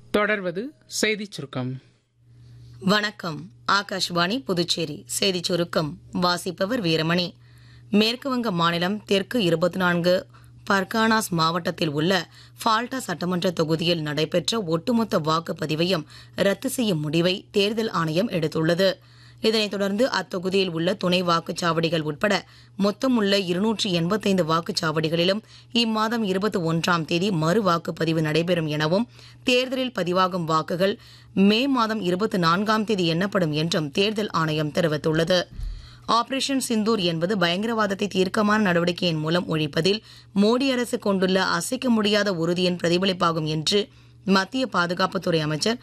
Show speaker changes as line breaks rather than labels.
தொடர்வது செய்திச் சுருக்கம்
வணக்கம் ஆகாஷ்வாணி புதுச்சேரி செய்திச் சுருக்கம் வாசிப்பவர் வீரமணி மேற்குவங்க மாநிலம் தெற்கு இருபத்தி நான்கு பர்கானாஸ் மாவட்டத்தில் உள்ள ஃபால்டா சட்டமன்ற தொகுதியில் நடைபெற்ற ஒட்டுமொத்த வாக்குப்பதிவையும் ரத்து செய்யும் முடிவை தேர்தல் ஆணையம் எடுத்துள்ளது இதனைத் தொடர்ந்து அத்தொகுதியில் உள்ள துணை வாக்குச்சாவடிகள் உட்பட மொத்தம் உள்ள இருநூற்றி எண்பத்தைந்து வாக்குச்சாவடிகளிலும் இம்மாதம் இருபத்தி ஒன்றாம் தேதி மறு வாக்குப்பதிவு நடைபெறும் எனவும் தேர்தலில் பதிவாகும் வாக்குகள் மே மாதம் இருபத்தி நான்காம் தேதி எண்ணப்படும் என்றும் தேர்தல் ஆணையம் தெரிவித்துள்ளது ஆபரேஷன் சிந்தூர் என்பது பயங்கரவாதத்தை தீர்க்கமான நடவடிக்கையின் மூலம் ஒழிப்பதில் மோடி அரசு கொண்டுள்ள அசைக்க முடியாத உறுதியின் பிரதிபலிப்பாகும் என்று மத்திய பாதுகாப்புத்துறை அமைச்சர்